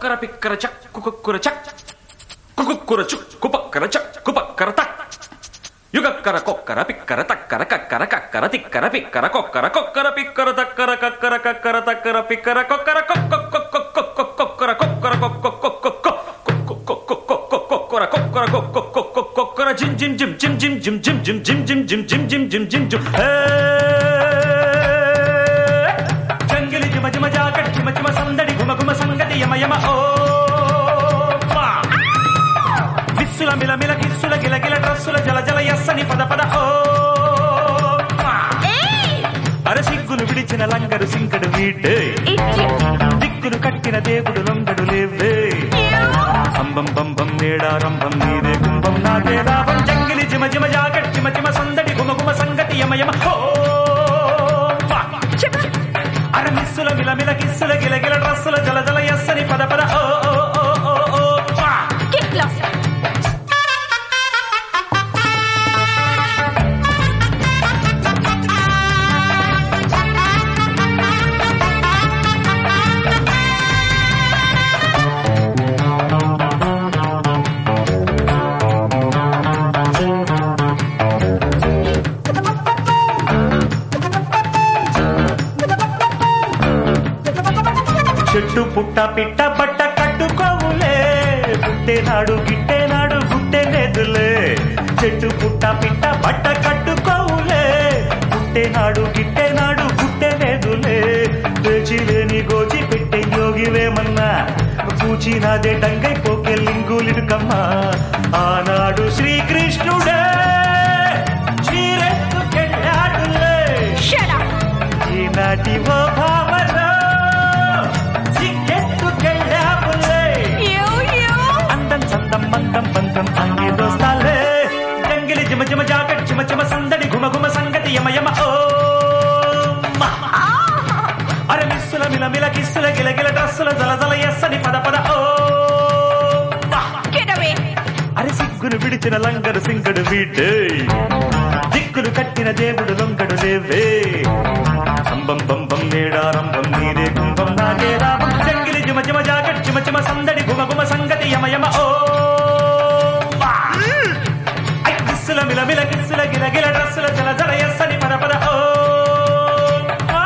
కుక్కర పిక్కర చక్ కుకుక్కుర చక్ కుకుక్కుర చుక్ కుపక్కర చక్ కుపక్కర తక్ యుగక్కర కొక్కర పిక్కర తక్కర కక్కర కక్కర తిక్కర పిక్కర కొక్కర కొక్కర పిక్కర తక్కర కక్కర కక్కర తక్కర పిక్కర కొక్కర కొక్కర కొక్కర కొక్కర కొక్కర కొక్కర కొక్కర జిమ్ జిమ్ జిమ్ జిమ్ జిమ్ జిమ్ జిమ్ జిమ్ జిమ్ జిమ్ జిమ్ జిమ్ జిమ్ జిమ్ జిమ్ జిమ్ జంగిలి జిమ జిమ జాకట్ జిమ జిమ సందడి గుమ గుమ సంగతి యమ యమ ఓ వా. విస్సుల మిల మిల కిస్సుల గిల గిల డ్రస్సుల జల జల ఎస్సని పద పద ఓ వా. అర సిగ్గులు విడిచిన లంగరు సింకడు వీటే దిక్కులు కట్టిన దేవుడు లొంగడు లేవే అంబం బంబం నేడారంభం నీదే కుంభం నాదే లాభం జంగిలి జిమ జిమ జాకట్ జిమ జిమ సందడి గుమ గుమ సంగతి యమ యమ ఓ వా. అర మిస్సుల మిల మిల కిస్సుల గిల గిల డ్రస్సుల జల జల ఎస్సని పద పద ఓ ఓ ఓ ఓ ఓ వా. Get lost. చెట్టు పుట్ట పిట్ట బట్ట కట్టుకోవులే పుట్టేనాడు గిట్టేనాడు గుట్టేలేదులే చెట్టు పుట్ట పిట్ట బట్ట కట్టుకోవులే పుట్టేనాడు గిట్టేనాడు గుట్టేలేదులే పేచి లేని గోచి పెట్టే యోగివేమన్నా పూచినాదే డంగై పోకే లింగులిరుకమ్మా ఆనాడు శ్రీకృష్ణుడే చీరెత్తుకెళ్ళాడులే Shut up. ఈనాటి ఓ భావలో సిగ్గెత్తుకెళ్ళావులే You, you. అందం చందం మందం బంధం అంగే దోస్తాలే జంగిలి జిమ జిమ జాకెట్ చిమ చిమ సందడి గుమ గుమ సంగతి యమ యమ ఓ మా. అరే మిస్సుల మిల మిల కిస్సుల గిల గిల డ్రస్సుల జల జల ఎస్సని పద పద ఓ మా. Get away. అరే సిగ్గును విడిచిన లంగరు సింగడు వీడే దిక్కులు కట్టిన దేవుడు లొంగడు లేవే అంబం బంబం నేడారంభం నీరే కుంభం నాగే రామం జంగిలి జిమ జిమ జాకెట్ చిమ చిమ సందడి గుమ గుమ సంగతి యమ యమ ఓ వా. ఐ కిస్సుల మిల మిల కిస్సుల గిల గిల డ్రస్సుల జల జల ఎస్సని పద పద ఓ వా.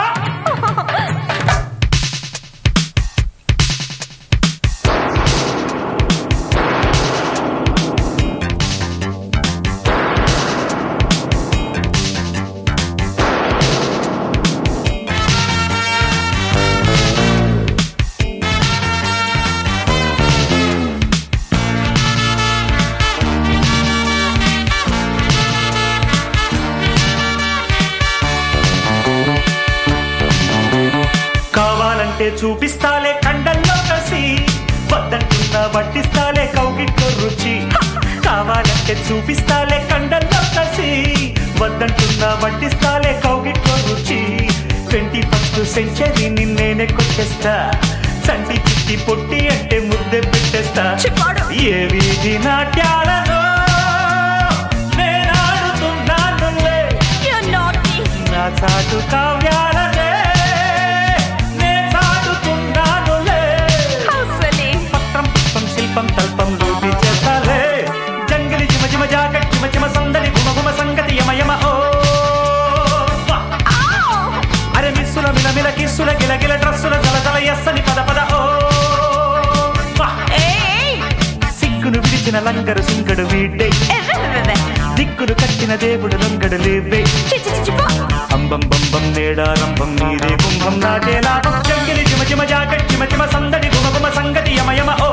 కావాలంటే చూపిస్తాలే కండల్లో కసి వద్దంటున్నా వడ్డిస్తాలే కౌగిట్లో రుచి కావాలంటే చూపిస్తాలే కండల్లో కసి వద్దంటున్నా వడ్డిస్తాలే కౌగిట్లో రుచి ట్వంటీ ఫస్ట్ సెంచరీ నిన్నేనే కొట్టేస్తా సంటి చిట్టి పొట్టి అంటే ముద్దే పెట్టేస్తా చిప్పాడు. ఏ వీధి నాట్యాలలో నేనాడుతున్నానులే You're naughty. నా చాటు కావ్యాలనే నే చాటుతున్నానులే How silly. పత్రం పుష్పం శిల్పం తల్పం రూపి చేస్తాలే జంగిలి జిమ జిమ జాకెట్ జిమ జిమ సందడి గుమ గుమ సంగతి యమ యమ ఓ వా. Ow. అరే మిస్సుల మిల మిల కిస్సుల గిల గిల డ్రస్సుల జల జల ఎస్సని పద పద ఓ వా. Hey. సిగ్గును విడిచిన లంగరు సింగడు వీడ్డే Hey. దిక్కులు కట్టిన దేవుడు లొంగడు లేవే Chi chi chi chi pop. అంబం బంబం నేడారంభం నీదే కుంభం నాదే లాభం జంగిలి జిమ జిమ జాకెట్ జిమ జిమ సందడి గుమ గుమ సంగతి యమ యమ ఓ